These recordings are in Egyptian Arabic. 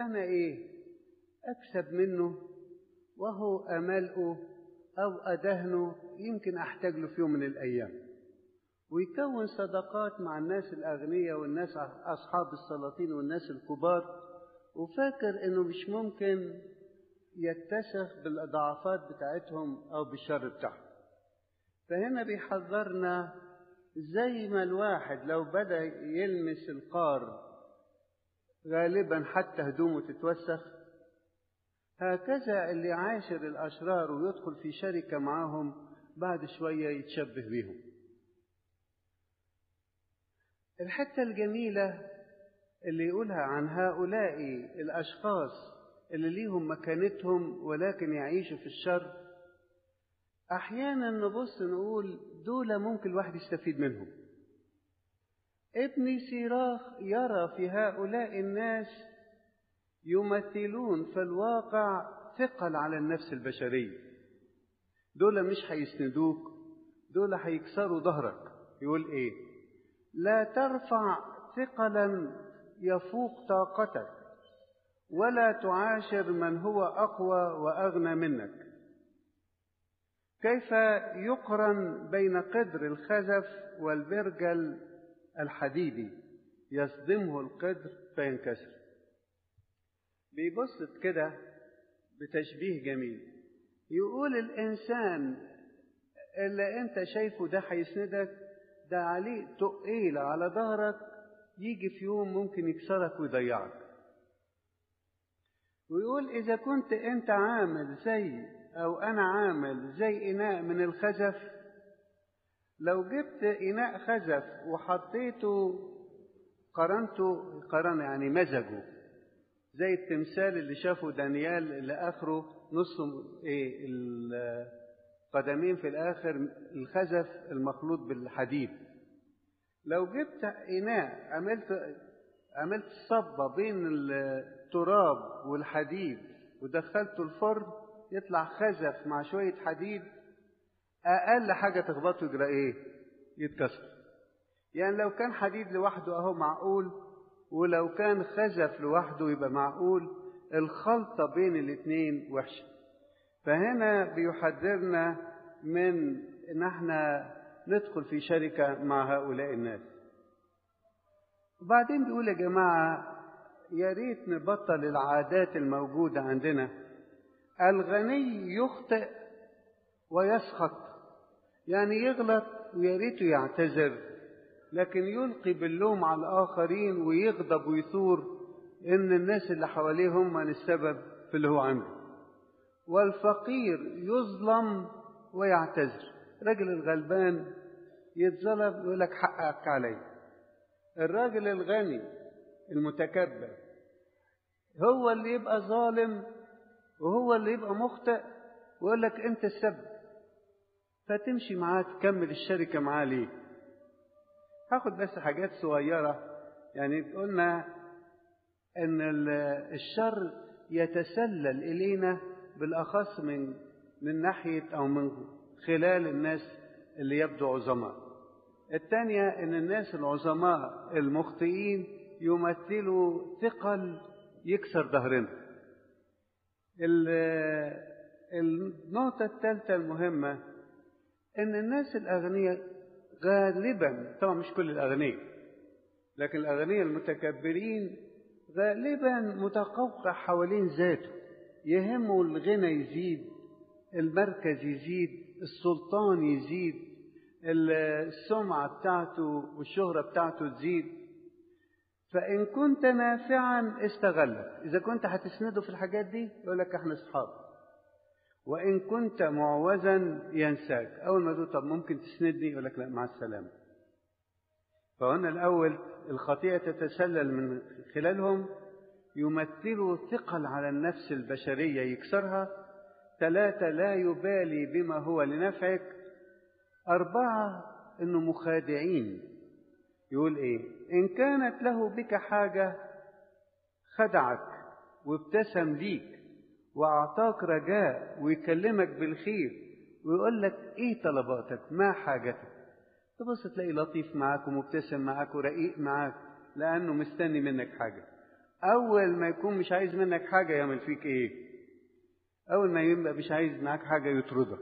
أنا إيه أكسب منه وهو أملأه أو أدهنه يمكن أحتاج له في يوم من الأيام ويكون صداقات مع الناس الأغنياء والناس أصحاب السلاطين والناس الكبار وفاكر إنه مش ممكن يتسخ بالضعفات بتاعتهم أو بالشر بتاعهم فهنا بيحذرنا زي ما الواحد لو بدأ يلمس القار غالبا حتى هدومه تتوسخ هكذا اللي عاشر الأشرار ويدخل في شركة معهم بعد شوية يتشبه بهم الحتة الجميلة اللي يقولها عن هؤلاء الأشخاص اللي ليهم مكانتهم ولكن يعيشوا في الشر أحيانا نبص نقول دول ممكن الواحد يستفيد منهم ابن سيراخ يرى في هؤلاء الناس يمثلون في الواقع ثقل على النفس البشرية دول مش هيسندوك دول هيكسروا ظهرك يقول ايه لا ترفع ثقلا يفوق طاقتك ولا تعاشر من هو اقوى واغنى منك كيف يقرن بين قدر الخزف والبرجل الحديدي يصدمه القدر فينكسر بيبص كده بتشبيه جميل يقول الإنسان اللي أنت شايفه ده هيسندك ده عليه تقيل على ظهرك يجي في يوم ممكن يكسرك ويضيعك ويقول إذا كنت أنت عامل زي أو أنا عامل زي إناء من الخزف لو جبت إناء خزف وحطيته قرنته قرن يعني مزجه زي التمثال اللي شافه دانيال اللي آخره نص إيه القدمين في الآخر الخزف المخلوط بالحديد لو جبت إناء عملت عملت صبة بين التراب والحديد ودخلته الفرن يطلع خزف مع شوية حديد أقل حاجة تخبطه يجرى إيه؟ يتكسر. يعني لو كان حديد لوحده أهو معقول ولو كان خزف لوحده يبقى معقول الخلطة بين الاتنين وحشة. فهنا بيحذرنا من إن احنا ندخل في شركة مع هؤلاء الناس. وبعدين بيقول يا جماعة يا ريت نبطل العادات الموجودة عندنا الغني يخطئ ويسخط يعني يغلط ويا ريته يعتذر لكن يلقي باللوم على الآخرين ويغضب ويثور إن الناس اللي حواليه هم من السبب في اللي هو عنده والفقير يظلم ويعتذر رجل الغلبان يتظلم يقول لك حقك علي الراجل الغني المتكبر هو اللي يبقى ظالم وهو اللي يبقى مخطئ ويقول لك انت السبب فتمشي معاه تكمل الشركه معاه ليه هاخد بس حاجات صغيره يعني قلنا ان الشر يتسلل الينا بالاخص من من ناحيه او من خلال الناس اللي يبدو عظماء الثانيه ان الناس العظماء المخطئين يمثلوا ثقل يكسر ظهرنا النقطة الثالثة المهمة إن الناس الأغنياء غالبا طبعا مش كل الأغنياء لكن الأغنياء المتكبرين غالبا متقوقع حوالين ذاته يهمه الغنى يزيد المركز يزيد السلطان يزيد السمعة بتاعته والشهرة بتاعته تزيد فإن كنت نافعا استغلك إذا كنت هتسنده في الحاجات دي يقول لك احنا أصحاب وإن كنت معوزا ينساك أول ما تقول طب ممكن تسندني يقول لك لا مع السلامة فهنا الأول الخطيئة تتسلل من خلالهم يمثلوا ثقل على النفس البشرية يكسرها ثلاثة لا يبالي بما هو لنفعك أربعة إنه مخادعين يقول إيه إن كانت له بك حاجة خدعك وابتسم ليك وأعطاك رجاء ويكلمك بالخير ويقول لك إيه طلباتك ما حاجتك تبص تلاقي لطيف معاك ومبتسم معاك ورقيق معاك لأنه مستني منك حاجة أول ما يكون مش عايز منك حاجة يعمل فيك إيه؟ أول ما يبقى مش عايز معاك حاجة يطردك.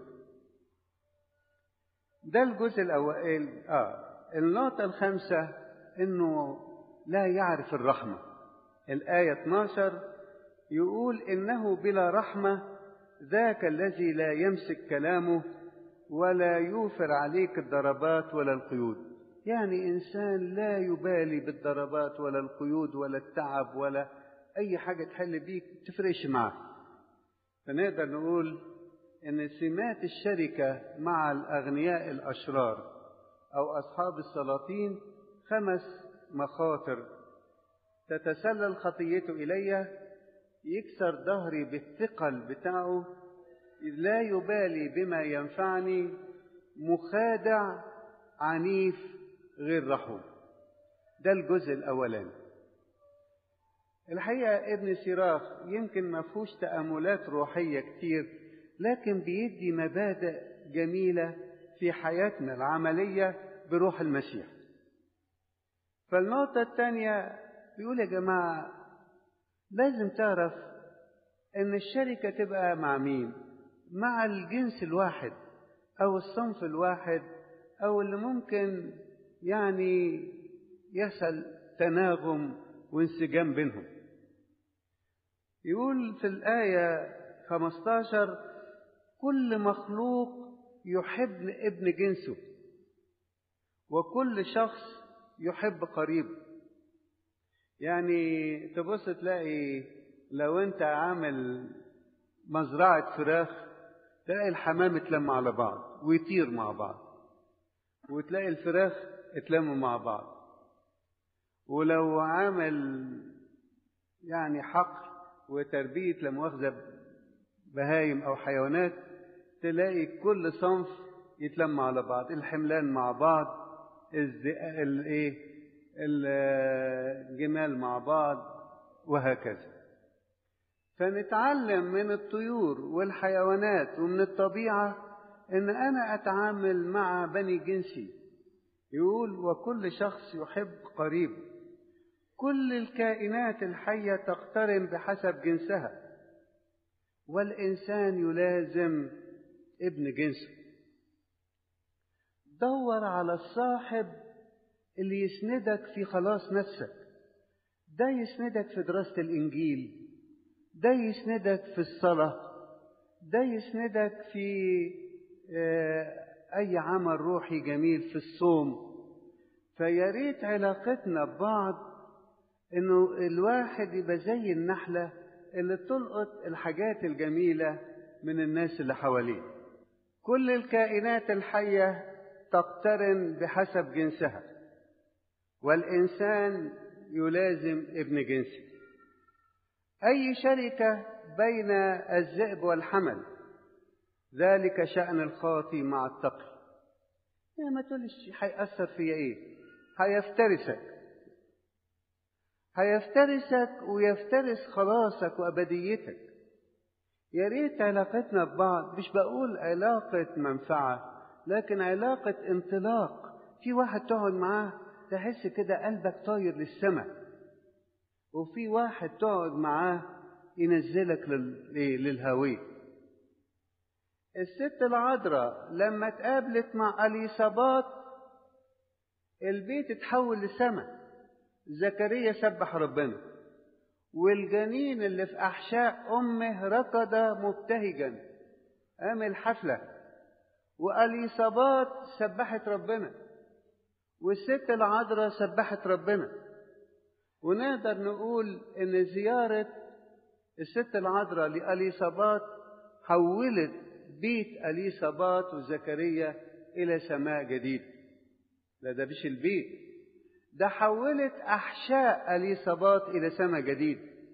ده الجزء الأول آه النقطة الخامسة إنه لا يعرف الرحمة. الآية 12 يقول إنه بلا رحمة ذاك الذي لا يمسك كلامه ولا يوفر عليك الضربات ولا القيود يعني إنسان لا يبالي بالضربات ولا القيود ولا التعب ولا أي حاجة تحل بيك تفرقش معاه فنقدر نقول إن سمات الشركة مع الأغنياء الأشرار أو أصحاب السلاطين خمس مخاطر تتسلل خطيته إلي يكسر ظهري بالثقل بتاعه لا يبالي بما ينفعني مخادع عنيف غير رحوم ده الجزء الأولاني الحقيقة ابن سيراخ يمكن ما فيهوش تأملات روحية كتير لكن بيدي مبادئ جميلة في حياتنا العملية بروح المسيح فالنقطة الثانية بيقول يا جماعة لازم تعرف ان الشركة تبقى مع مين مع الجنس الواحد او الصنف الواحد او اللي ممكن يعني يحصل تناغم وانسجام بينهم يقول في الآية 15 كل مخلوق يحب ابن جنسه وكل شخص يحب قريبه يعني تبص تلاقي لو انت عامل مزرعة فراخ تلاقي الحمام اتلم على بعض ويطير مع بعض وتلاقي الفراخ اتلموا مع بعض ولو عامل يعني حقل وتربية لمؤاخذة بهايم أو حيوانات تلاقي كل صنف يتلم على بعض الحملان مع بعض الايه الجمال مع بعض وهكذا فنتعلم من الطيور والحيوانات ومن الطبيعة إن أنا أتعامل مع بني جنسي يقول وكل شخص يحب قريبه كل الكائنات الحية تقترن بحسب جنسها والإنسان يلازم ابن جنسه دور على الصاحب اللي يسندك في خلاص نفسك ده يسندك في دراسة الإنجيل ده يسندك في الصلاة ده يسندك في أي عمل روحي جميل في الصوم فيا ريت علاقتنا ببعض إنه الواحد يبقى زي النحلة اللي تلقط الحاجات الجميلة من الناس اللي حواليه كل الكائنات الحية تقترن بحسب جنسها والإنسان يلازم ابن جنسه أي شركة بين الذئب والحمل ذلك شأن الخاطي مع التقي يا ما تقولش هيأثر فيا إيه هيفترسك هيفترسك ويفترس خلاصك وأبديتك يا ريت علاقتنا ببعض مش بقول علاقة منفعة لكن علاقة انطلاق في واحد تقعد معاه تحس كده قلبك طاير للسماء وفي واحد تقعد معاه ينزلك للهوية الست العذراء لما اتقابلت مع اليصابات البيت اتحول لسماء زكريا سبح ربنا والجنين اللي في احشاء امه ركض مبتهجا قام الحفله واليصابات سبحت ربنا والست العذراء سبحت ربنا ونقدر نقول ان زياره الست العذراء لاليصابات حولت بيت اليصابات وزكريا الى سماء جديد لا ده مش البيت ده حولت احشاء اليصابات الى سماء جديد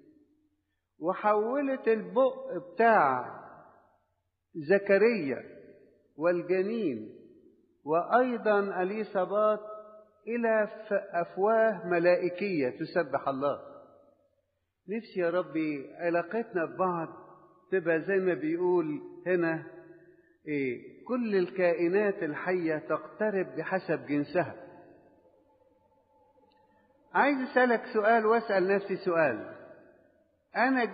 وحولت البق بتاع زكريا والجنين وايضا اليصابات الى افواه ملائكيه تسبح الله نفسي يا ربي علاقتنا ببعض تبقى زي ما بيقول هنا إيه كل الكائنات الحيه تقترب بحسب جنسها عايز اسالك سؤال واسال نفسي سؤال أنا